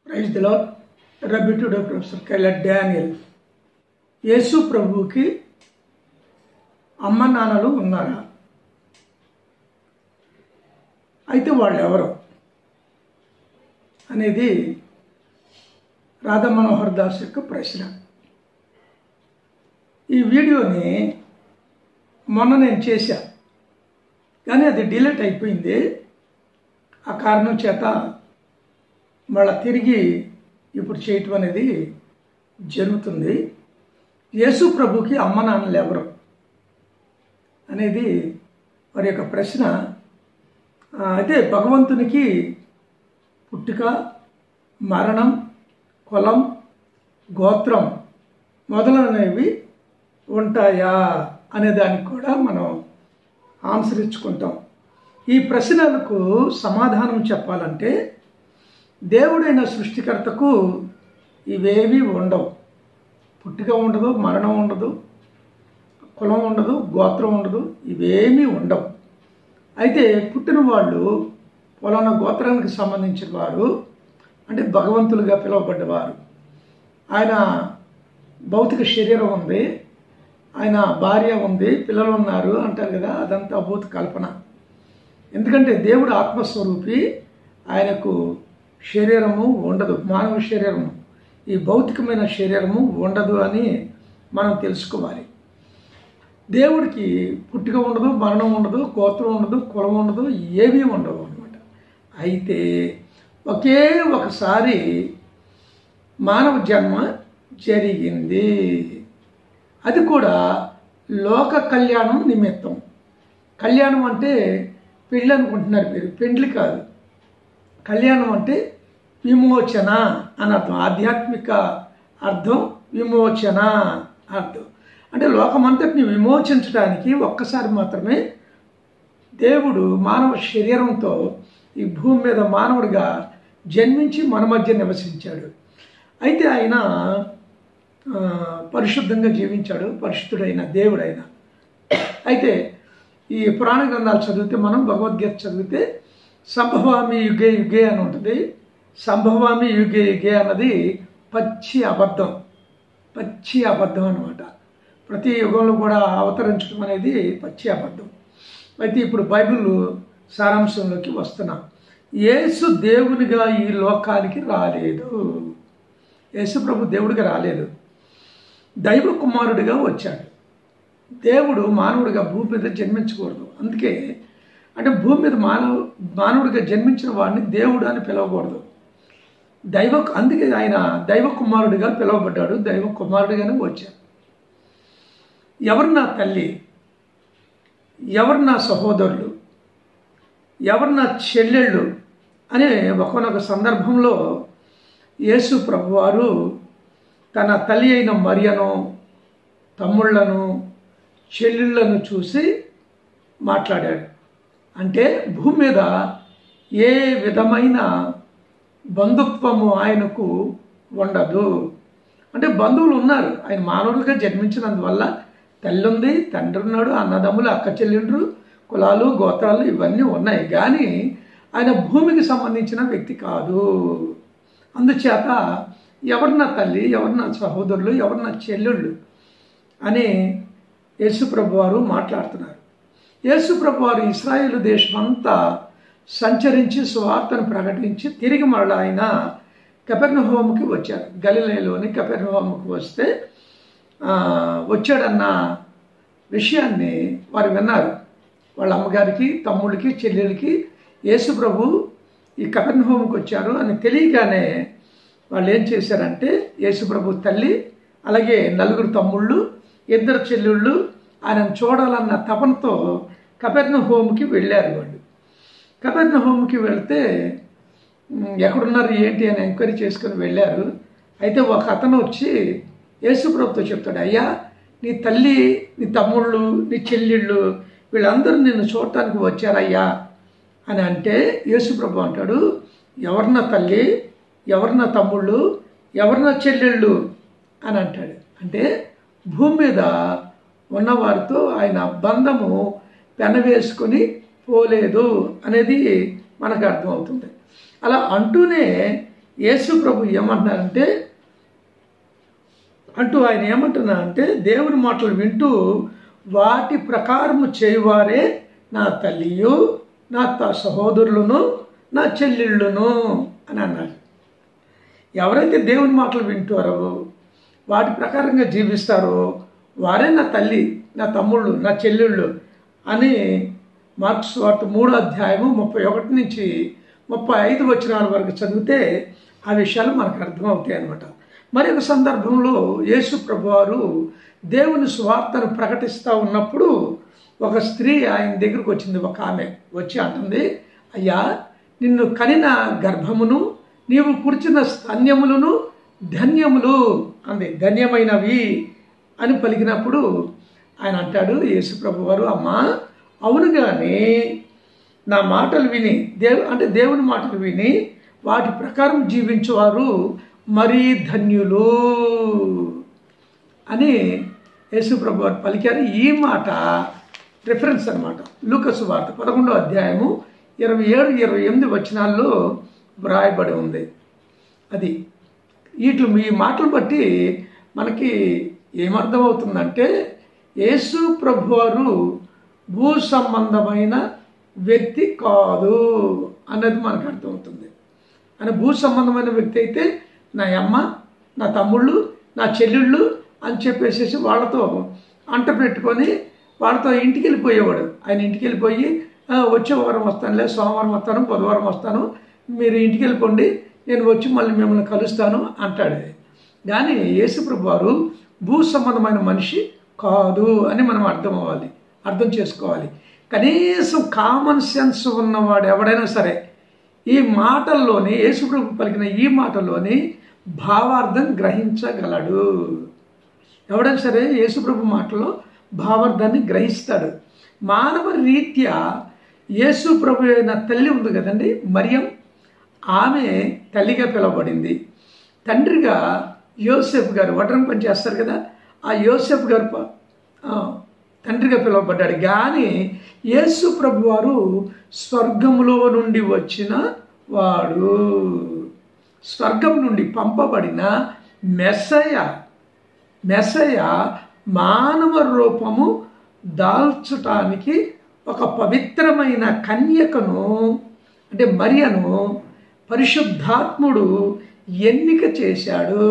praise దిలో reputed professor కైలట్ Daniel యేసు ప్రభువుకి అమ్మ నాన్నలు ఉన్నారా అయితే వాళ్ళు ఎవరు అనేది రాధా మనోహర్ దాస్ యొక్క ప్రశ్న ఈ వీడియోని మొన్న నేను చేశా కానీ అది డిలీట్ అయిపోయింది ఆ కారణం చేత మళ్ళా తిరిగి ఇప్పుడు చేయటం అనేది జరుగుతుంది యేసు ప్రభుకి అమ్మ నాన్నలు ఎవరు అనేది వారి యొక్క ప్రశ్న ఆ, అయితే భగవంతునికి పుట్టుక మరణం కులం గోత్రం మొదలైనవి ఉంటాయా అనే దానికి కూడా మనం ఆన్సర్ ఇచ్చుకుంటాం ఈ ప్రశ్నలకు సమాధానం చెప్పాలంటే దేవుడైన సృష్టికర్తకు ఇవేవి ఉండవు పుట్టుక ఉండదు మరణం ఉండదు కులం ఉండదు గోత్రం ఉండదు ఇవేమీ ఉండవు అయితే పుట్టిన వాళ్ళు పొలానా గోత్రానికి సంబంధించిన వారు అంటే భగవంతులుగా పిలువబడ్డవారు ఆయన భౌతిక శరీరం ఉంది ఆయన భార్య ఉంది పిల్లలు ఉన్నారు అంటారు కదా అదంతా భూత కల్పన ఎందుకంటే దేవుడు ఆత్మస్వరూపి ఆయనకు శరీరము ఉండదు మానవ శరీరము ఈ భౌతికమైన శరీరము ఉండదు అని మనం తెలుసుకోవాలి దేవుడికి పుట్టుక ఉండదు మరణం ఉండదు గోత్రం ఉండదు కులం ఉండదు ఏమీ ఉండవు అనమాట అయితే ఒకే ఒకసారి మానవ జన్మ జరిగింది అది కూడా లోక కళ్యాణం నిమిత్తం కళ్యాణం అంటే పెళ్ళి అనుకుంటున్నారు మీరు పెండ్లి కాదు కళ్యాణం అంటే విమోచన అని అర్థం ఆధ్యాత్మిక అర్థం విమోచన అర్థం అంటే లోకమంతటిని విమోచించడానికి ఒక్కసారి మాత్రమే దేవుడు మానవ శరీరంతో ఈ భూమి మీద మానవుడిగా జన్మించి మన మధ్య నివసించాడు అయితే ఆయన ఆ, పరిశుద్ధంగా జీవించాడు పరిశుద్ధుడైన దేవుడైన అయితే ఈ పురాణ గ్రంథాలు చదివితే మనం భగవద్గీత చదివితే సంభవామి యుగే యుగే అని ఉంటుంది సంభవామి యుగే యుగే అన్నది పచ్చి అబద్ధం పచ్చి అబద్ధం అనమాట ప్రతి యుగంలో కూడా అవతరించడం అనేది పచ్చి అబద్ధం అయితే ఇప్పుడు బైబిల్ సారాంశంలోకి వస్తున్నాం యేసు దేవునిగా ఈ లోకానికి రాలేదు యేసు ప్రభు దేవుడిగా రాలేదు దైవ కుమారుడిగా వచ్చాడు దేవుడు మానవుడిగా భూమి మీద జన్మించకూడదు అందుకే అంటే భూమి మీద మానవ మానవుడిగా జన్మించిన వాడిని దేవుడు అని పిలవకూడదు దైవ అందుకే ఆయన దైవ కుమారుడిగా పిలువబడ్డాడు దైవ కుమారుడిగానే వచ్చాడు ఎవరు నా తల్లి ఎవరు నా సహోదరులు ఎవరు నా చెల్లెళ్ళు అనే ఒకనొక సందర్భంలో యేసు ప్రభువారు తన తల్లి అయిన మరియను తమ్ముళ్లను చెల్లెళ్ళను చూసి మాట్లాడాడు అంటే భూమి మీద ఏ విధమైన బంధుత్వము ఆయనకు ఉండదు అంటే బంధువులు ఉన్నారు ఆయన మానవులుగా జన్మించినందువల్ల తల్లి ఉంది తండ్రి ఉన్నాడు అన్నదమ్ములు అక్క చెల్లెండ్రు కులాలు గోత్రాలు ఇవన్నీ ఉన్నాయి కానీ ఆయన భూమికి సంబంధించిన వ్యక్తి కాదు అందుచేత ఎవరు నా తల్లి ఎవరు నా సహోదరులు ఎవరు నా చెల్లెళ్ళు అని యేసుప్రభు వారు మాట్లాడుతున్నారు యేసుప్రభు వారు ఇస్రాయేల్ దేశం అంతా సంచరించి సువార్తను ప్రకటించి తిరిగి మరలా ఆయన కెపెర్నహోముకి వచ్చారు గలిలేలోని కెపెర్నహోముకి వస్తే ఆ, వచ్చాడన్న విషయాన్ని వారు విన్నారు వాళ్ళ అమ్మగారికి తమ్ముడికి చెల్లెలకి యేసు ప్రభు ఈ కపెర్నహోముకి వచ్చారు అని తెలియగానే వాళ్ళు ఏం చేశారంటే యేసు ప్రభు తల్లి అలాగే నలుగురు తమ్ముళ్ళు ఇద్దరు చెల్లెళ్ళు ఆయనను చూడాలన్న తపనతో కపెర్నహోముకి వెళ్ళారు వాళ్ళు కపెర్నహోముకి వెళ్తే "ఉమ్, ఎక్కడున్నారు ఏంటి అని ఎంక్వైరీ చేసుకుని వెళ్ళారు అయితే ఒక అతను వచ్చి యేసుప్రభుతో చెప్తాడు అయ్యా నీ తల్లి నీ తమ్ముళ్ళు నీ చెల్లెళ్ళు వీళ్ళందరూ నిన్ను చూడటానికి వచ్చారయ్యా అని అంటే యేసుప్రభు అంటాడు ఎవరు నా తల్లి ఎవరు నా తమ్ముళ్ళు ఎవరు నా చెల్లెళ్ళు అని అంటాడు అంటే భూమి మీద ఉన్నవారితో ఆయన బంధము పెనవేసుకొని పోలేదు అనేది మనకు అర్థమవుతుంది అలా అంటూనే యేసు ప్రభు ఏమంటున్నారంటే అంటూ ఆయన ఏమంటున్నా అంటే దేవుని మాటలు వింటూ వాటి ప్రకారము చేయువారే నా తల్లియు నా త- సహోదరులను నా చెల్లెళ్ళును అని అన్నారు ఎవరైతే దేవుని మాటలు వింటారో వాటి ప్రకారంగా జీవిస్తారో వారే నా తల్లి నా తమ్ముళ్ళు నా చెల్లెళ్ళు అని మార్క్స్ వార్త మూడో అధ్యాయము ముప్పై ఒకటి నుంచి ముప్పై ఐదు వచనాల వరకు చదివితే ఆ విషయాలు మనకు అర్థమవుతాయి అన్నమాట మరి ఒక సందర్భంలో యేసు ప్రభువారు దేవుని స్వార్థను ప్రకటిస్తూ ఉన్నప్పుడు ఒక స్త్రీ ఆయన దగ్గరకు వచ్చింది ఒక ఆమె వచ్చి అంటుంది అయ్యా నిన్ను కనిన గర్భమును నీవు పుడిచిన స్తన్యములను ధన్యములు అంది ధన్యమైనవి అని పలికినప్పుడు ఆయన అంటాడు యేసుప్రభు వారు అమ్మా అవును కానీ నా మాటలు విని దేవు అంటే దేవుని మాటలు విని వాటి ప్రకారం జీవించేవారు మరీ ధన్యులు అని యేసుప్రభు వారు పలికారు ఈ మాట రిఫరెన్స్ అనమాట లూకసు వార్త పదకొండో అధ్యాయము ఇరవై ఏడు ఇరవై ఎనిమిది వచనాల్లో వ్రాయబడి ఉంది అది వీటి ఈ మాటలు బట్టి మనకి ఏమర్థమవుతుందంటే యేసు ప్రభువారు భూ సంబంధమైన వ్యక్తి కాదు అన్నది మనకు అర్థమవుతుంది ఆయన భూ సంబంధమైన వ్యక్తి అయితే నా అమ్మ నా తమ్ముళ్ళు నా చెల్లెళ్ళు అని చెప్పేసేసి వాళ్ళతో అంట పెట్టుకొని వాళ్ళతో ఇంటికి వెళ్ళిపోయేవాడు ఆయన ఇంటికి వెళ్ళిపోయి "ఆ, వచ్చే వారం వస్తాను లేదు సోమవారం వస్తాను బుధవారం వస్తాను మీరు ఇంటికి వెళ్ళిపోండి నేను వచ్చి మళ్ళీ మిమ్మల్ని కలుస్తాను అంటాడు కానీ యేసుప్రభు వారు భూ సంబంధమైన మనిషి కాదు అని మనం అర్థం అవ్వాలి అర్థం చేసుకోవాలి కనీసం కామన్ సెన్స్ ఉన్నవాడు ఎవడైనా సరే ఈ మాటల్లోని యేసుప్రభు పలికిన ఈ మాటల్లోని భావార్థం గ్రహించగలడు ఎవడైనా సరే యేసుప్రభు మాటలో భావార్థాన్ని గ్రహిస్తాడు మానవ రీత్యా యేసు ప్రభు అయిన తల్లి ఉంది కదండి మరియం ఆమె తల్లిగా పిలువబడింది తండ్రిగా యోసెఫ్ గారు వడ్రం పని చేస్తారు కదా ఆ యోసెఫ్ గారు ప- ఆ, తండ్రిగా పిలువబడ్డాడు కానీ యేసు ప్రభు వారు స్వర్గములో నుండి వచ్చిన వాడు స్వర్గం నుండి పంపబడిన మెస్సయ మెస్సయ మానవ రూపము దాల్చటానికి ఒక పవిత్రమైన కన్యకను అంటే మరియను పరిశుద్ధాత్ముడు ఎన్నిక చేశాడు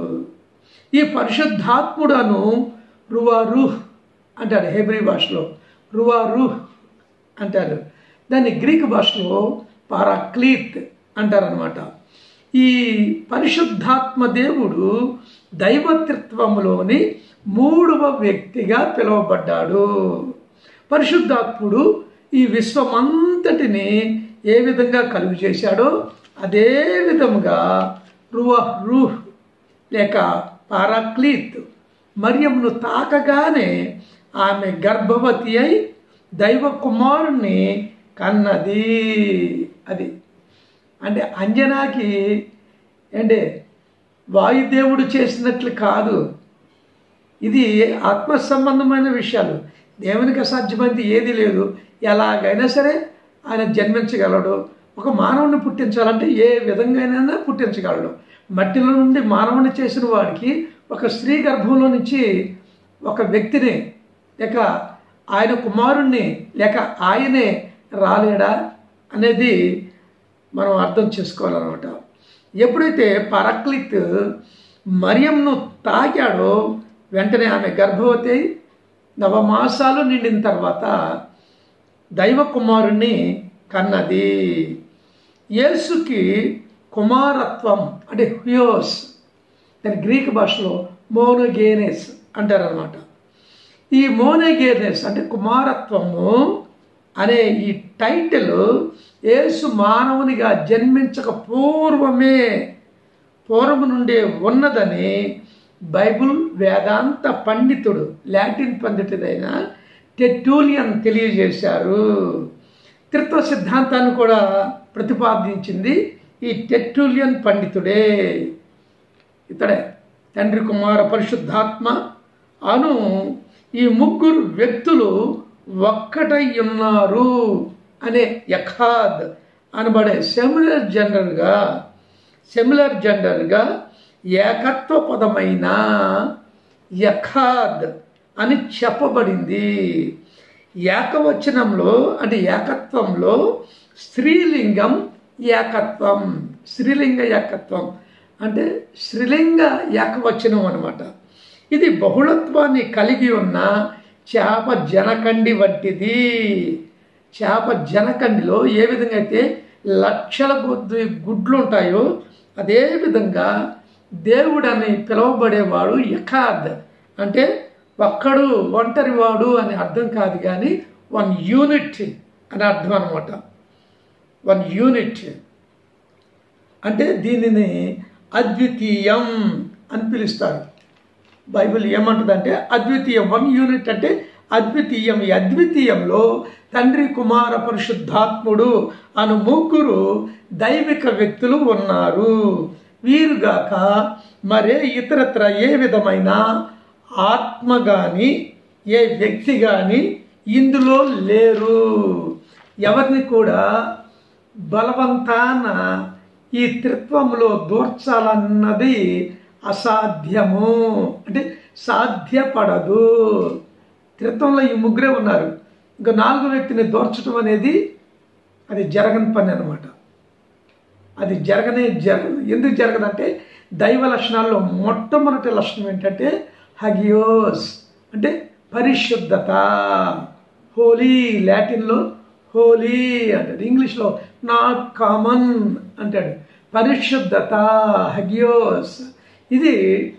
ఈ పరిశుద్ధాత్ముడను రువారుహ్ అంటారు హెబ్రీ భాషలో రువారుహ్ అంటారు దాన్ని గ్రీక్ భాషలో పారాక్లీత్ అంటారనమాట ఈ పరిశుద్ధాత్మ దేవుడు దైవతృత్వములోని మూడవ వ్యక్తిగా పిలువబడ్డాడు పరిశుద్ధాత్ముడు ఈ విశ్వమంతటిని ఏ విధంగా కలుగు చేశాడో అదే విధముగా రువహ్ రూహ్ లేక పారాక్లీత్ మరియంను తాకగానే ఆమె గర్భవతి అయి దైవ కుమారుణ్ణి కన్నది అది అంటే అంజనాకి అంటే వాయుదేవుడు చేసినట్లు కాదు ఇది ఆత్మ సంబంధమైన విషయాలు దేవునికి అసాధ్యమైనది ఏది లేదు ఎలాగైనా సరే ఆయన జన్మించగలడు ఒక మానవుని పుట్టించాలంటే ఏ విధంగానైనా పుట్టించగలడు మట్టిలో నుండి మానవుని చేసిన వాడికి ఒక స్త్రీ గర్భంలో నుంచి ఒక వ్యక్తిని లేక ఆయన కుమారుణ్ణి లేక ఆయనే రాలేడా అనేది మనం అర్థం చేసుకోవాలన్నమాట ఎప్పుడైతే పరక్లిత్ మరియంను తాకాడో వెంటనే ఆమె గర్భవతి అయి నవమాసాలు నిండిన తర్వాత దైవ కుమారుణ్ణి కన్నది యేసుకి కుమారత్వం అంటే హ్యూస్ దాని గ్రీక్ భాషలో మోనోగేనెస్ అంటారనమాట ఈ మోనోగేనెస్ అంటే కుమారత్వము అనే ఈ టైటిల్ యేసు మానవునిగా జన్మించక పూర్వమే పూర్వము నుండే ఉన్నదని బైబుల్ వేదాంత పండితుడు లాటిన్ పండితుడైన టెట్టూలియన్ తెలియజేశారు త్రిత్వ సిద్ధాంతాన్ని కూడా ప్రతిపాదించింది ఈ టెట్టూలియన్ పండితుడే ఇతడే తండ్రి కుమార పరిశుద్ధాత్మ అను ఈ ముగ్గురు వ్యక్తులు ఒక్కటై ఉన్నారు అనే యఖాద్ అనబడే సెమినర్ జనరల్గా సిమిలర్ జెండర్గా ఏకత్వ పదమైన యఖాద్ అని చెప్పబడింది ఏకవచనంలో అంటే ఏకత్వంలో స్త్రీలింగం ఏకత్వం స్త్రీలింగ ఏకత్వం అంటే స్త్రీలింగ ఏకవచనం అనమాట ఇది బహుళత్వాన్ని కలిగి ఉన్న చేప జనకండి వంటిది చేప జనకండిలో ఏ విధంగా అయితే లక్షల కొద్ది గుడ్లు ఉంటాయో అదే విధంగా దేవుడని పిలువబడేవాడు యఖాద్ అంటే ఒక్కడు ఒంటరివాడు అని అర్థం కాదు కానీ వన్ యూనిట్ అని అర్థం అనమాట వన్ యూనిట్ అంటే దీనిని అద్వితీయం అని పిలుస్తారు బైబిల్ ఏమంటుందంటే అద్వితీయం వన్ యూనిట్ అంటే అద్వితీయం ఈ అద్వితీయంలో తండ్రి కుమార పరిశుద్ధాత్ముడు అను ముగ్గురు దైవిక వ్యక్తులు ఉన్నారు వీరుగాక మరే ఇతరత్ర ఏ విధమైన ఆత్మ కానీ ఏ వ్యక్తి కానీ ఇందులో లేరు ఎవరిని కూడా బలవంతాన ఈ త్రిత్వంలో దూర్చాలన్నది అసాధ్యము అంటే సాధ్యపడదు త్రిత్వంలో ఈ ముగ్గురే ఉన్నారు ఇంకా నాలుగో వ్యక్తిని దోర్చడం అనేది అది జరగని పని అనమాట అది జరగనే జరగదు ఎందుకు జరగదంటే దైవ లక్షణాల్లో మొట్టమొదటి లక్షణం ఏంటంటే హగియోస్ అంటే పరిశుద్ధత హోలీ లాటిన్లో హోలీ అంటాడు ఇంగ్లీష్లో నాట్ కామన్ అంటాడు పరిశుద్ధత హగియోస్ ఇది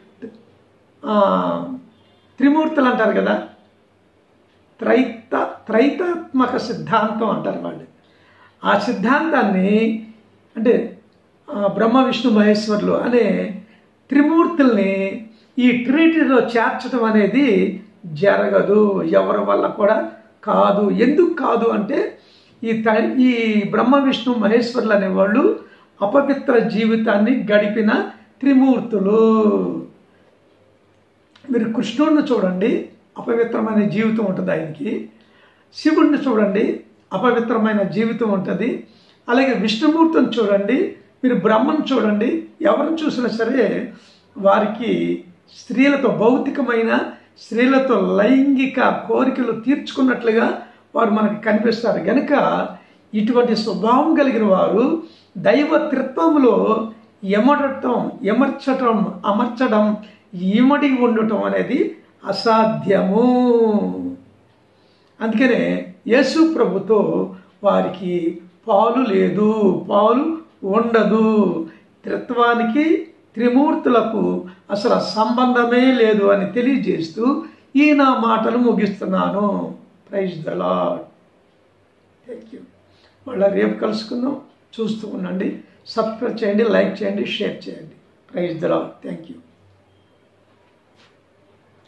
త్రిమూర్తులు అంటారు కదా త్రైత త్రైతాత్మక సిద్ధాంతం అంటారు వాళ్ళు ఆ సిద్ధాంతాన్ని అంటే బ్రహ్మ విష్ణు మహేశ్వర్లు అనే త్రిమూర్తుల్ని ఈ ట్రీటీలో చేర్చడం అనేది జరగదు ఎవరి వల్ల కూడా కాదు ఎందుకు కాదు అంటే ఈ త ఈ బ్రహ్మ విష్ణు మహేశ్వర్లు అనేవాళ్ళు అపవిత్ర జీవితాన్ని గడిపిన త్రిమూర్తులు మీరు కృష్ణుడిని చూడండి అపవిత్రమైన జీవితం ఉంటుంది ఆయనకి శివుడిని చూడండి అపవిత్రమైన జీవితం ఉంటుంది అలాగే విష్ణుమూర్తిని చూడండి మీరు బ్రహ్మను చూడండి ఎవరిని చూసినా సరే వారికి స్త్రీలతో భౌతికమైన స్త్రీలతో లైంగిక కోరికలు తీర్చుకున్నట్లుగా వారు మనకు కనిపిస్తారు కనుక ఇటువంటి స్వభావం కలిగిన వారు దైవ త్రిత్వంలో ఎమడటం ఎమర్చటం అమర్చడం ఇమడి ఉండటం అనేది అసాధ్యము అందుకనే యేసు ప్రభుతో వారికి పాలు లేదు పాలు ఉండదు త్రిత్వానికి త్రిమూర్తులకు అసలు సంబంధమే లేదు అని తెలియజేస్తూ ఈ నా మాటలు ముగిస్తున్నాను praise the Lord thank you మళ్ళీ రేపు కలుసుకుందాం చూస్తూ ఉండండి సబ్స్క్రైబ్ చేయండి లైక్ చేయండి షేర్ చేయండి praise the Lord thank you